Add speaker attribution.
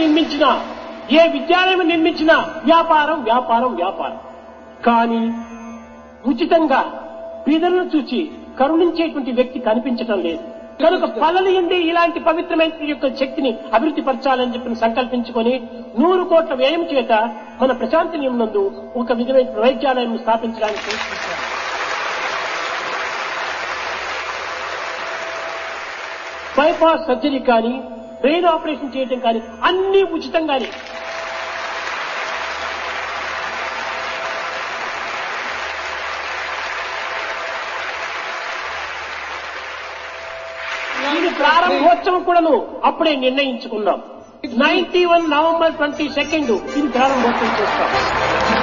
Speaker 1: నిర్మించినా ఏ విద్యాలయం నిర్మించినా వ్యాపారం వ్యాపారం వ్యాపారం కానీ ఉచితంగా పేదలను చూచి కరుణించేటువంటి వ్యక్తి కనిపించటం లేదు కనుక పల్లలు ఎండి ఇలాంటి పవిత్రమైన యొక్క శక్తిని అభివృద్ధి పరచాలని చెప్పి సంకల్పించుకొని నూరు కోట్ల వ్యయం చేత మన ప్రశాంతి నందు ఒక విధమైన వైద్యాలయం స్థాపించడానికి ప్రయత్నించారు. బైపాస్ సర్జరీ కానీ బ్రెయిన్ ఆపరేషన్ చేయడం కానీ అన్ని ఉచితంగానే ఇది ప్రారంభోత్సవం కూడాను అప్పుడే నిర్ణయించుకున్నాం ninety one November twenty second ఇది ప్రారంభోత్సవం చేస్తాం